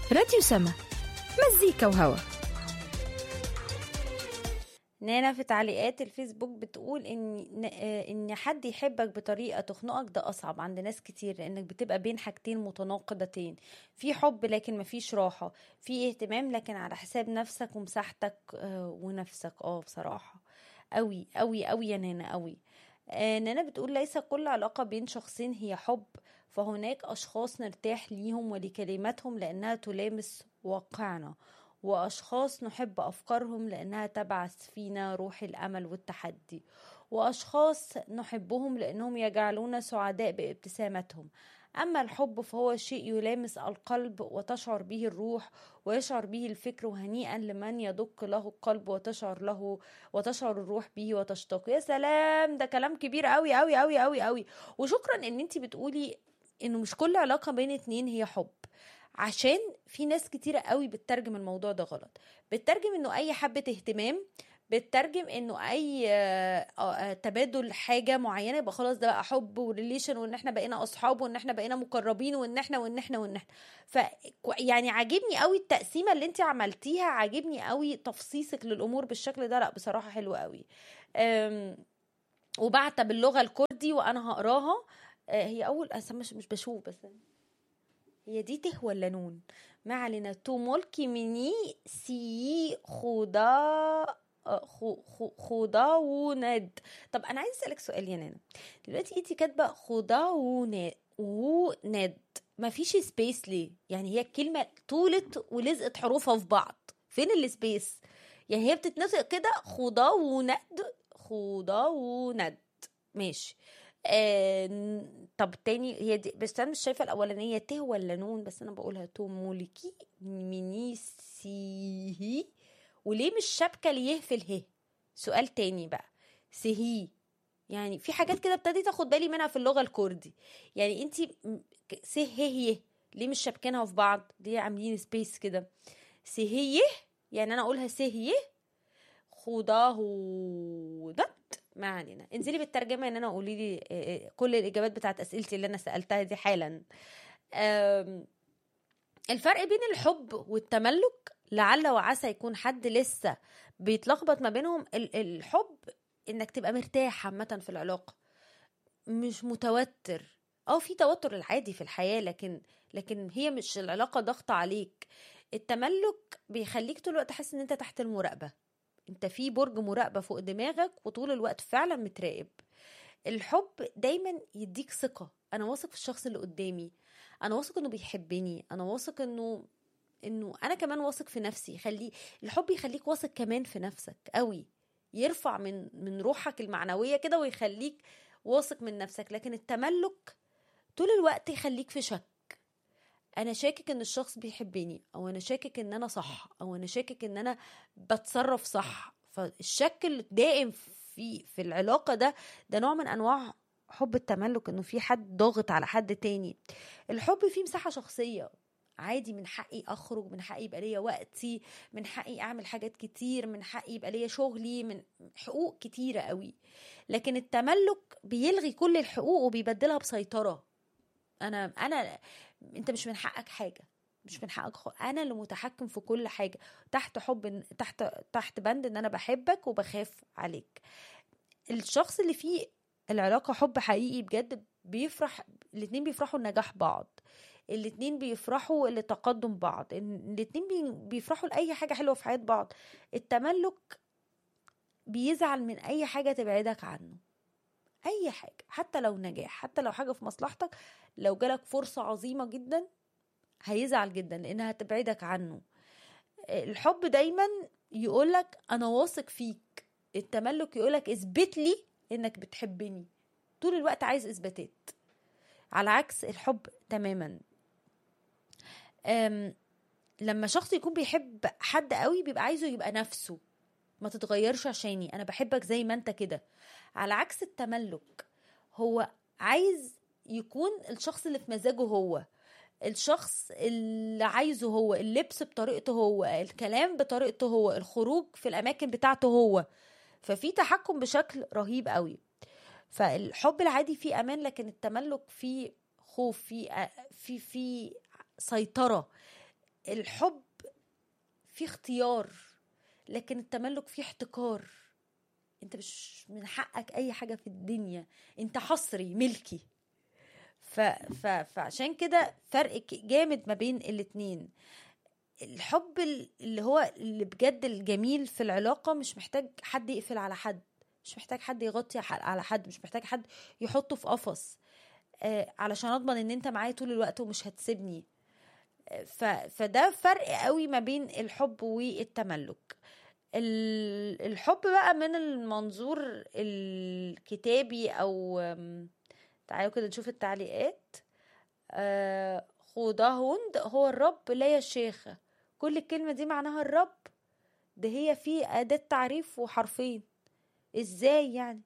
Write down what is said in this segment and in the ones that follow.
راديو سما مزيكا وهوا نانا في تعليقات الفيسبوك بتقول ان آه، ان حد يحبك بطريقه تخنقك ده اصعب عند ناس كتير لانك بتبقى بين حاجتين متناقضتين في حب لكن مفيش راحه في اهتمام لكن على حساب نفسك ومساحتك آه، ونفسك اه بصراحه قوي قوي قوي يا نانا قوي آه، نانا بتقول ليس كل علاقه بين شخصين هي حب فهناك اشخاص نرتاح ليهم ولكلماتهم لانها تلامس واقعنا وأشخاص نحب أفكارهم لأنها تبعث فينا روح الأمل والتحدي وأشخاص نحبهم لأنهم يجعلونا سعداء بابتسامتهم أما الحب فهو شيء يلامس القلب وتشعر به الروح ويشعر به الفكر وهنيئا لمن يدق له القلب وتشعر له وتشعر الروح به وتشتاق يا سلام ده كلام كبير قوي قوي قوي قوي قوي وشكرا ان انت بتقولي انه مش كل علاقة بين اتنين هي حب عشان في ناس كتيرة قوي بتترجم الموضوع ده غلط بتترجم انه اي حبة اهتمام بتترجم انه اي آه، آه، تبادل حاجه معينه يبقى خلاص ده بقى حب وريليشن وان احنا بقينا اصحاب وان احنا بقينا مقربين وان احنا وان احنا وان احنا ف يعني عاجبني قوي التقسيمه اللي انت عملتيها عاجبني قوي تفصيصك للامور بالشكل ده لا بصراحه حلو قوي أم، وبعت باللغه الكردي وانا هقراها آه، هي اول أصل مش مش بشوف بس هي دي ته ولا نون ما علينا تو ملكي مني سي خدا خو- خو- خدا وند طب انا عايز اسالك سؤال يا نانا دلوقتي انت كاتبه خدا وند وند ما فيش سبيس ليه يعني هي الكلمه طولت ولزقت حروفها في بعض فين السبيس يعني هي بتتنطق كده خدا وند خدا وند ماشي آه ن- طب تاني هي دي بس انا مش شايفه الاولانيه ت ولا نون بس انا بقولها تو مولكي مينيسيهي وليه مش شابكه ليه في اله سؤال تاني بقى سهي يعني في حاجات كده ابتديت اخد بالي منها في اللغه الكردي يعني انت سهيه ليه مش شابكينها في بعض ليه عاملين سبيس كده سهيه يعني انا اقولها سهيه خضاه دت ما علينا انزلي بالترجمه ان انا قولي لي آه، آه، كل الاجابات بتاعت اسئلتي اللي انا سالتها دي حالا آم، الفرق بين الحب والتملك لعل وعسى يكون حد لسه بيتلخبط ما بينهم ال- الحب انك تبقى مرتاح عامه في العلاقه مش متوتر اه في توتر العادي في الحياه لكن لكن هي مش العلاقه ضغط عليك التملك بيخليك طول الوقت حاسس ان انت تحت المراقبه انت في برج مراقبه فوق دماغك وطول الوقت فعلا متراقب الحب دايما يديك ثقه انا واثق في الشخص اللي قدامي انا واثق انه بيحبني انا واثق انه انه انا كمان واثق في نفسي يخلي الحب يخليك واثق كمان في نفسك قوي يرفع من من روحك المعنويه كده ويخليك واثق من نفسك لكن التملك طول الوقت يخليك في شك انا شاكك ان الشخص بيحبني او انا شاكك ان انا صح او انا شاكك ان انا بتصرف صح فالشك الدائم في في العلاقه ده ده نوع من انواع حب التملك انه في حد ضاغط على حد تاني الحب فيه مساحه شخصيه عادي من حقي اخرج من حقي يبقى ليا وقتي من حقي اعمل حاجات كتير من حقي يبقى ليا شغلي من حقوق كتيره قوي لكن التملك بيلغي كل الحقوق وبيبدلها بسيطره انا انا انت مش من حقك حاجه مش من حقك خ... انا اللي متحكم في كل حاجه تحت حب إن- تحت تحت بند ان انا بحبك وبخاف عليك الشخص اللي فيه العلاقه حب حقيقي بجد بيفرح الاتنين بيفرحوا لنجاح بعض الاتنين بيفرحوا لتقدم بعض الاتنين بي- بيفرحوا لاي حاجه حلوه في حياه بعض التملك بيزعل من اي حاجه تبعدك عنه اي حاجه حتى لو نجاح حتى لو حاجه في مصلحتك لو جالك فرصه عظيمه جدا هيزعل جدا لانها هتبعدك عنه الحب دايما يقولك انا واثق فيك التملك يقولك اثبت لي انك بتحبني طول الوقت عايز اثباتات على عكس الحب تماما أم لما شخص يكون بيحب حد قوي بيبقى عايزه يبقى نفسه ما تتغيرش عشاني انا بحبك زي ما انت كده على عكس التملك هو عايز يكون الشخص اللي في مزاجه هو الشخص اللي عايزه هو اللبس بطريقته هو الكلام بطريقته هو الخروج في الاماكن بتاعته هو ففي تحكم بشكل رهيب قوي فالحب العادي فيه امان لكن التملك فيه خوف فيه في في سيطره الحب فيه اختيار لكن التملك فيه احتكار انت مش من حقك اي حاجه في الدنيا انت حصري ملكي ف... ف... فعشان كده فرق ك- جامد ما بين الاتنين الحب ال- اللي هو اللي بجد الجميل في العلاقة مش محتاج حد يقفل على حد مش محتاج حد يغطي ح- على حد مش محتاج حد يحطه في قفص آه علشان اضمن ان انت معايا طول الوقت ومش هتسيبني آه، ف... فده فرق قوي ما بين الحب والتملك ال- الحب بقى من المنظور الكتابي او آم، تعالوا كده نشوف التعليقات آه، خدهند هو الرب لا يا شيخ كل الكلمة دي معناها الرب ده هي في أداة تعريف وحرفين ازاي يعني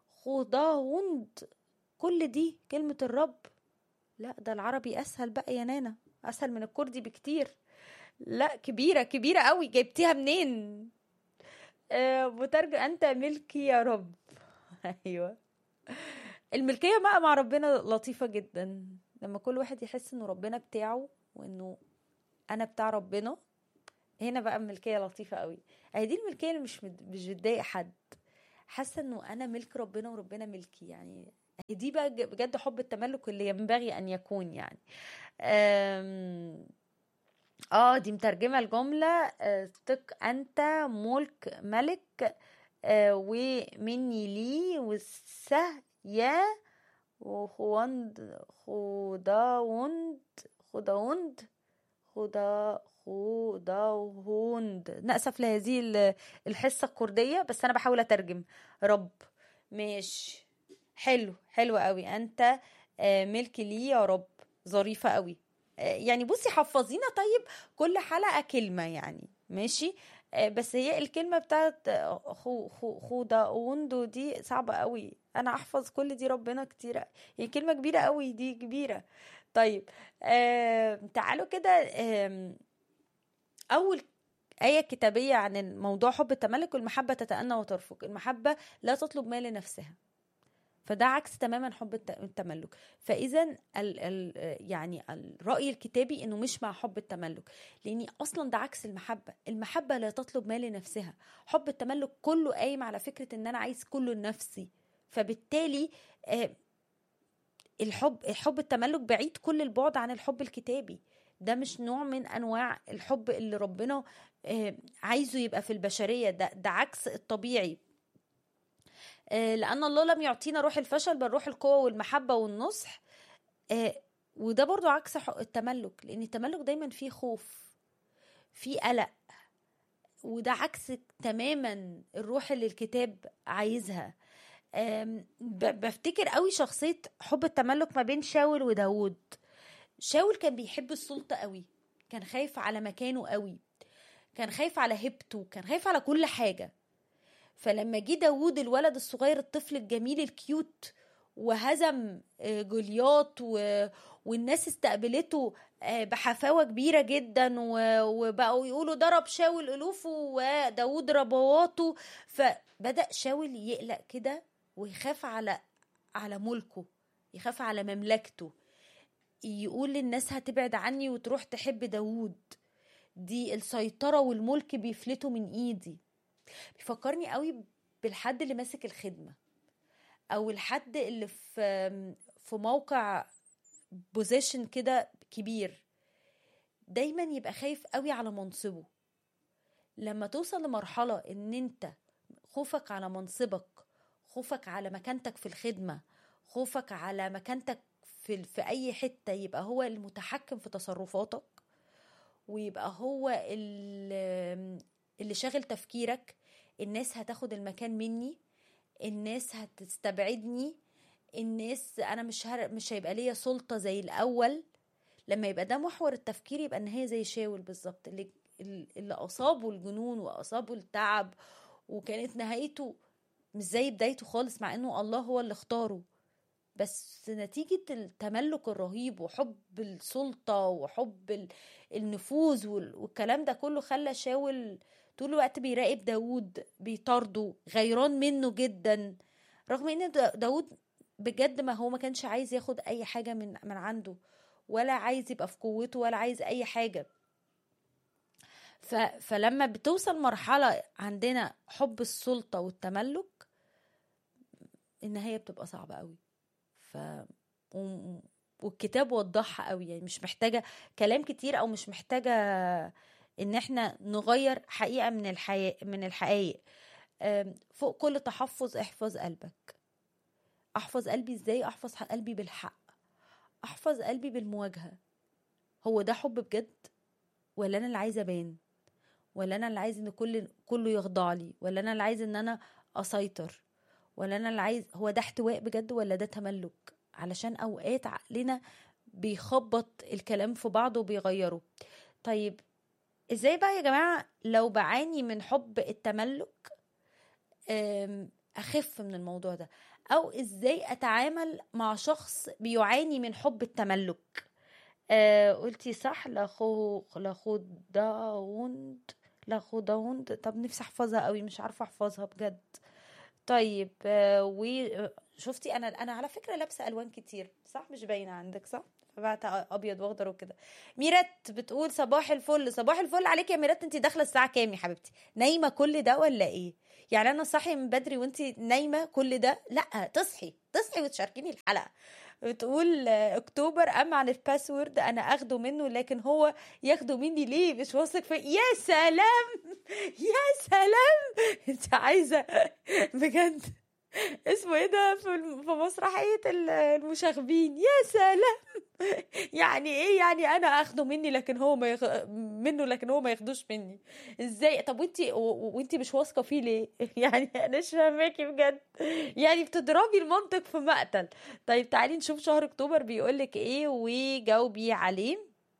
خدهند كل دي كلمة الرب لا ده العربي أسهل بقى يا نانا أسهل من الكردي بكتير لا كبيرة كبيرة قوي جبتيها منين آه، مترجم أنت ملكي يا رب أيوه الملكية بقى مع ربنا لطيفة جدا لما كل واحد يحس انه ربنا بتاعه وانه انا بتاع ربنا هنا بقى الملكية لطيفة قوي اهي دي الملكية اللي مش مد- مش بتضايق حد حاسة انه انا ملك ربنا وربنا ملكي يعني هي دي بقى ج- بجد حب التملك اللي ينبغي ان يكون يعني أم... اه دي مترجمة الجملة آه، تك انت ملك ملك آه، ومني لي والسه يا وخوند خداوند خداوند خدا خداوند نأسف لهذه ال- الحصة الكردية بس أنا بحاول أترجم رب ماشي حلو حلو قوي أنت آه، ملك لي يا رب ظريفة قوي آه، يعني بصي حفظينا طيب كل حلقة كلمة يعني ماشي آه، بس هي الكلمة بتاعت آه، خو خو خداوندو دي صعبة قوي أنا أحفظ كل دي ربنا كتير هي كلمة كبيرة قوي دي كبيرة طيب آه تعالوا كده آم، أول آية كتابية عن الموضوع حب التملك والمحبة تتأنى وترفق المحبة لا تطلب ما لنفسها فده عكس تماما حب الت- التملك فاذا ال ال يعني الراي الكتابي انه مش مع حب التملك لاني اصلا ده عكس المحبه المحبه لا تطلب ما لنفسها حب التملك كله قايم على فكره ان انا عايز كله لنفسي فبالتالي آه، الحب حب التملك بعيد كل البعد عن الحب الكتابي ده مش نوع من انواع الحب اللي ربنا آه، عايزه يبقى في البشريه ده ده عكس الطبيعي آه، لان الله لم يعطينا روح الفشل بل روح القوه والمحبه والنصح آه، وده برضو عكس ح- التملك لان التملك دايما فيه خوف فيه قلق وده عكس تماما الروح اللي الكتاب عايزها آم، ب- بفتكر قوي شخصية حب التملك ما بين شاول وداود شاول كان بيحب السلطة قوي كان خايف على مكانه قوي كان خايف على هيبته كان خايف على كل حاجة فلما جه داوود الولد الصغير الطفل الجميل الكيوت وهزم آه، جولياط و... والناس استقبلته آه، بحفاوة كبيرة جدا و... وبقوا يقولوا ضرب شاول ألوفه وداود ربواته فبدأ شاول يقلق كده ويخاف على على ملكه يخاف على مملكته يقول للناس هتبعد عني وتروح تحب داوود دي السيطرة والملك بيفلتوا من ايدي بيفكرني قوي بالحد اللي ماسك الخدمة او الحد اللي في في موقع بوزيشن كده كبير دايما يبقى خايف قوي على منصبه لما توصل لمرحلة ان انت خوفك على منصبك خوفك على مكانتك في الخدمة خوفك على مكانتك في, في اي حتة يبقى هو المتحكم في تصرفاتك ويبقى هو اللي, اللي شاغل تفكيرك الناس هتاخد المكان مني الناس هتستبعدني الناس انا مش هر... مش هيبقى ليا سلطة زي الاول لما يبقى ده محور التفكير يبقى ان هي زي شاول بالظبط اللي اللي اصابه الجنون واصابه التعب وكانت نهايته مش زي بدايته خالص مع انه الله هو اللي اختاره بس نتيجة التملك الرهيب وحب السلطة وحب النفوذ والكلام ده كله خلى شاول طول الوقت بيراقب داود بيطارده غيران منه جدا رغم ان داود بجد ما هو ما كانش عايز ياخد اي حاجة من من عنده ولا عايز يبقى في قوته ولا عايز اي حاجة ف... فلما بتوصل مرحله عندنا حب السلطه والتملك النهايه بتبقى صعبه قوي ف و... والكتاب وضحها قوي يعني مش محتاجه كلام كتير او مش محتاجه ان احنا نغير حقيقه من الحقيقة من الحقائق أم، فوق كل تحفظ احفظ قلبك احفظ قلبي ازاي احفظ قلبي بالحق احفظ قلبي بالمواجهه هو ده حب بجد ولا انا اللي عايزه ابان ولا انا اللي عايز ان كل كله يخضع لي ولا انا اللي عايز ان انا اسيطر ولا انا اللي عايز هو ده احتواء بجد ولا ده تملك علشان اوقات عقلنا بيخبط الكلام في بعضه وبيغيره طيب ازاي بقى يا جماعه لو بعاني من حب التملك أم، اخف من الموضوع ده او ازاي اتعامل مع شخص بيعاني من حب التملك آه قلتي صح لاخو لاخو داوند لاخو داوند طب نفسي احفظها قوي مش عارفه احفظها بجد طيب آه وشفتي انا انا على فكره لابسه الوان كتير صح مش باينه عندك صح فبعت ابيض واخضر وكده ميرات بتقول صباح الفل صباح الفل عليك يا ميرات انت داخله الساعه كام يا حبيبتي نايمه كل ده ولا ايه يعني انا صاحيه من بدري وانت نايمه كل ده لا تصحي تصحي وتشاركيني الحلقه بتقول آه، اكتوبر اما عن الباسورد انا اخده منه لكن هو ياخده مني ليه مش واثق في يا سلام يا سلام انت عايزه بجد اسمه ايه ده في الم- في مسرحيه ال- المشاغبين يا سلام يعني ايه يعني انا اخده مني لكن هو ما يخ... منه لكن هو ما ياخدوش مني ازاي طب وانتي و- وانتي مش واثقه فيه ليه يعني انا مش فاهماكي بجد يعني بتضربي المنطق في مقتل طيب تعالي نشوف شهر اكتوبر بيقولك ايه وجاوبي عليه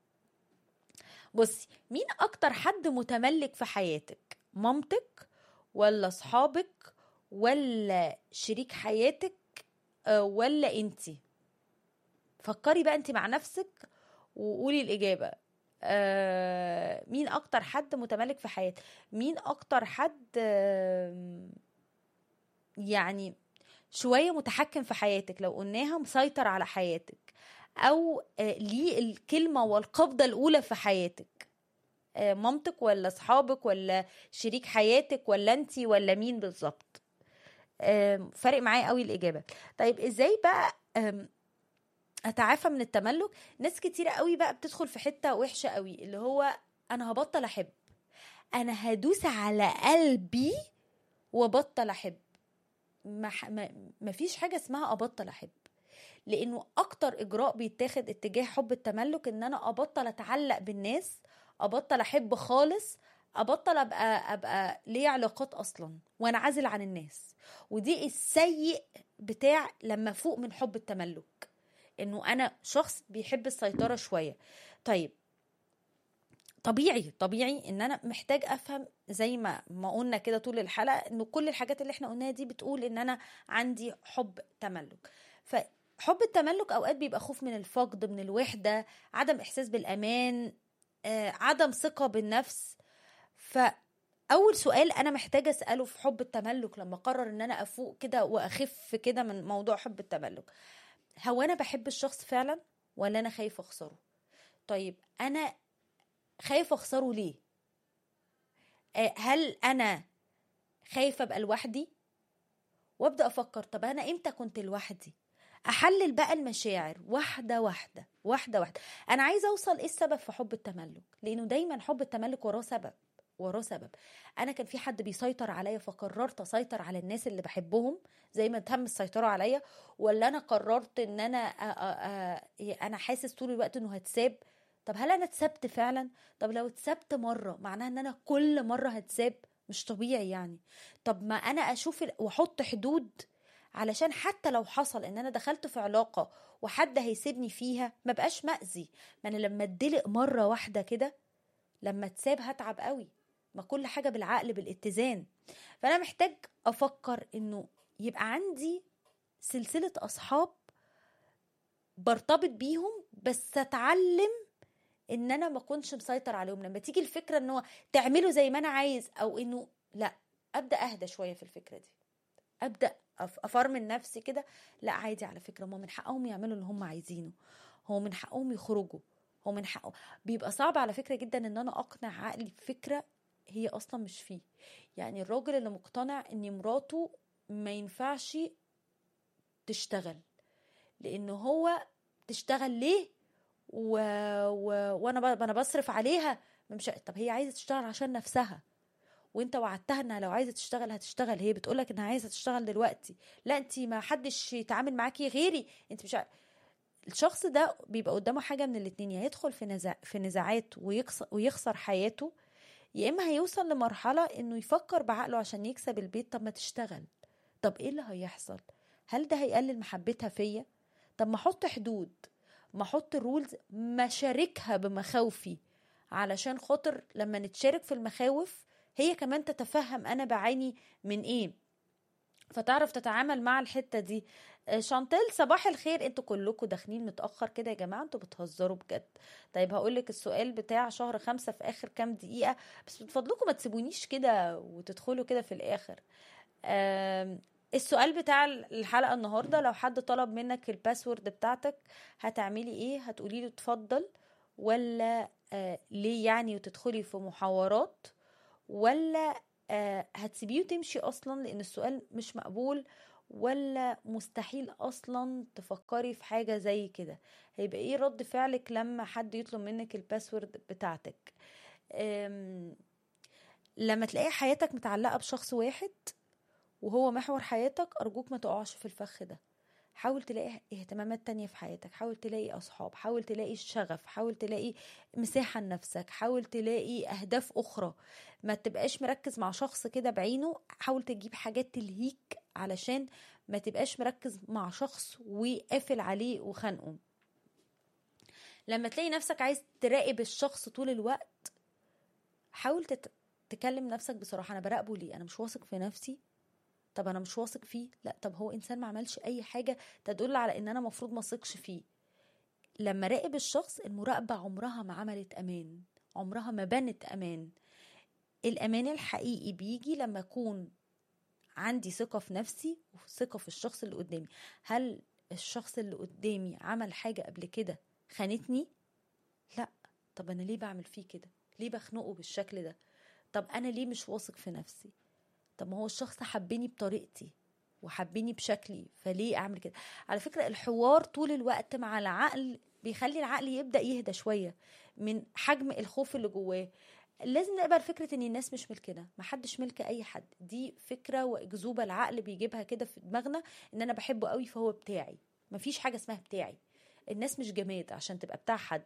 بصي مين اكتر حد متملك في حياتك مامتك ولا صحابك ولا شريك حياتك آه، ولا انتي فكري بقى انت مع نفسك وقولي الإجابة آه مين أكتر حد متملك في حياتك مين أكتر حد آه يعني شوية متحكم في حياتك لو قلناها مسيطر على حياتك أو آه ليه الكلمة والقبضة الأولى في حياتك آه مامتك ولا صحابك ولا شريك حياتك ولا انتي ولا مين بالظبط آه فارق معايا قوي الإجابة طيب ازاي بقى آم، اتعافى من التملك ناس كتيرة قوي بقى بتدخل في حتة وحشة قوي اللي هو انا هبطل احب انا هدوس على قلبي وبطل احب ما, ح- ما, ما فيش حاجة اسمها ابطل احب لانه اكتر اجراء بيتاخد اتجاه حب التملك ان انا ابطل اتعلق بالناس ابطل احب خالص ابطل ابقى ابقى ليا علاقات اصلا وانعزل عن الناس ودي السيء بتاع لما فوق من حب التملك انه انا شخص بيحب السيطره شويه طيب طبيعي طبيعي ان انا محتاج افهم زي ما ما قلنا كده طول الحلقه انه كل الحاجات اللي احنا قلناها دي بتقول ان انا عندي حب تملك فحب التملك اوقات بيبقى خوف من الفقد من الوحده عدم احساس بالامان آه، عدم ثقه بالنفس فاول سؤال انا محتاجه اساله في حب التملك لما اقرر ان انا افوق كده واخف كده من موضوع حب التملك هو انا بحب الشخص فعلا ولا انا خايفه اخسره طيب انا خايفه اخسره ليه آه، هل انا خايفه ابقى لوحدي وابدا افكر طب انا امتى كنت لوحدي احلل بقى المشاعر واحده واحده واحده واحده انا عايزه اوصل ايه السبب في حب التملك لانه دايما حب التملك وراه سبب وراه سبب انا كان في حد بيسيطر عليا فقررت اسيطر على الناس اللي بحبهم زي ما تم السيطره عليا ولا انا قررت ان انا أ أ أ انا حاسس طول الوقت انه هتساب طب هل انا اتسبت فعلا طب لو اتسبت مره معناها ان انا كل مره هتساب مش طبيعي يعني طب ما انا اشوف ال- واحط حدود علشان حتى لو حصل ان انا دخلت في علاقه وحد هيسيبني فيها ما بقاش مأذي ما انا لما اتدلق مره واحده كده لما اتساب هتعب قوي ما كل حاجه بالعقل بالاتزان فانا محتاج افكر انه يبقى عندي سلسله اصحاب برتبط بيهم بس اتعلم ان انا ما اكونش مسيطر عليهم لما تيجي الفكره ان هو تعملوا زي ما انا عايز او انه لا ابدا اهدى شويه في الفكره دي ابدا أف- افرمل نفسي كده لا عادي على فكره هم من حقهم يعملوا اللي هم عايزينه هو من حقهم يخرجوا هو من حقه بيبقى صعب على فكره جدا ان انا اقنع عقلي بفكره هي اصلا مش فيه يعني الراجل اللي مقتنع ان مراته ما ينفعش تشتغل لان هو تشتغل ليه و... و... وانا ب... انا بصرف عليها مش طب هي عايزه تشتغل عشان نفسها وانت وعدتها انها لو عايزه تشتغل هتشتغل هي بتقولك انها عايزه تشتغل دلوقتي لا انت ما حدش يتعامل معاكي غيري انت مش ع... الشخص ده بيبقى قدامه حاجه من الاتنين يا يدخل في نزاع في نزاعات ويخسر, ويخسر حياته يا اما هيوصل لمرحله انه يفكر بعقله عشان يكسب البيت طب ما تشتغل طب ايه اللي هيحصل هل ده هيقلل محبتها فيا طب ما احط حدود ما احط رولز ما شاركها بمخاوفي علشان خاطر لما نتشارك في المخاوف هي كمان تتفهم انا بعاني من ايه فتعرف تتعامل مع الحته دي شانتيل صباح الخير انتوا كلكم داخلين متاخر كده يا جماعه انتوا بتهزروا بجد طيب هقول لك السؤال بتاع شهر خمسة في اخر كام دقيقه بس من فضلكم ما تسيبونيش كده وتدخلوا كده في الاخر السؤال بتاع الحلقه النهارده لو حد طلب منك الباسورد بتاعتك هتعملي ايه هتقولي له اتفضل ولا آه ليه يعني وتدخلي في محاورات ولا آه هتسيبيه وتمشي اصلا لان السؤال مش مقبول ولا مستحيل اصلا تفكري في حاجة زي كده هيبقى ايه رد فعلك لما حد يطلب منك الباسورد بتاعتك لما تلاقي حياتك متعلقة بشخص واحد وهو محور حياتك ارجوك ما تقعش في الفخ ده حاول تلاقي اهتمامات تانية في حياتك حاول تلاقي أصحاب حاول تلاقي الشغف حاول تلاقي مساحة لنفسك حاول تلاقي أهداف أخرى ما تبقاش مركز مع شخص كده بعينه حاول تجيب حاجات تلهيك علشان ما تبقاش مركز مع شخص وقافل عليه وخانقه لما تلاقي نفسك عايز تراقب الشخص طول الوقت حاول تت... تكلم نفسك بصراحة أنا براقبه ليه أنا مش واثق في نفسي طب انا مش واثق فيه لا طب هو انسان ما عملش اي حاجه تدل على ان انا مفروض ما اثقش فيه لما راقب الشخص المراقبه عمرها ما عملت امان عمرها ما بنت امان الامان الحقيقي بيجي لما اكون عندي ثقه في نفسي وثقه في الشخص اللي قدامي هل الشخص اللي قدامي عمل حاجه قبل كده خانتني لا طب انا ليه بعمل فيه كده ليه بخنقه بالشكل ده طب انا ليه مش واثق في نفسي طب ما هو الشخص حبني بطريقتي وحبني بشكلي فليه اعمل كده على فكره الحوار طول الوقت مع العقل بيخلي العقل يبدا يهدى شويه من حجم الخوف اللي جواه لازم نقبل فكره ان الناس مش ملكنا محدش ملك اي حد دي فكره واكذوبه العقل بيجيبها كده في دماغنا ان انا بحبه قوي فهو بتاعي مفيش حاجه اسمها بتاعي الناس مش جماد عشان تبقى بتاع حد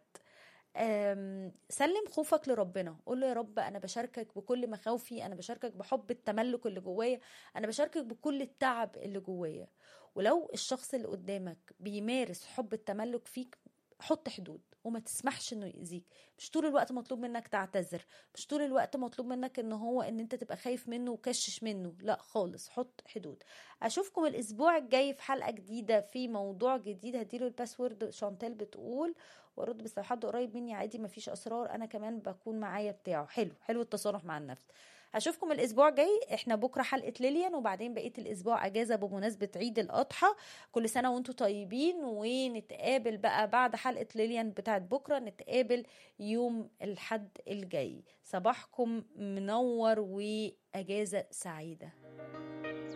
سلم خوفك لربنا قول له يا رب انا بشاركك بكل مخاوفي انا بشاركك بحب التملك اللي جوايا انا بشاركك بكل التعب اللي جوايا ولو الشخص اللي قدامك بيمارس حب التملك فيك حط حدود وما تسمحش انه يأذيك مش طول الوقت مطلوب منك تعتذر مش طول الوقت مطلوب منك ان هو ان انت تبقى خايف منه وكشش منه لا خالص حط حدود اشوفكم الاسبوع الجاي في حلقه جديده في موضوع جديد هديله الباسورد شانتال بتقول وارد بس لو حد قريب مني عادي مفيش اسرار انا كمان بكون معايا بتاعه حلو حلو التصالح مع النفس هشوفكم الاسبوع جاي احنا بكره حلقه ليليان وبعدين بقيه الاسبوع اجازه بمناسبه عيد الاضحى كل سنه وانتم طيبين ونتقابل بقى بعد حلقه ليليان بتاعت بكره نتقابل يوم الحد الجاي صباحكم منور واجازه سعيده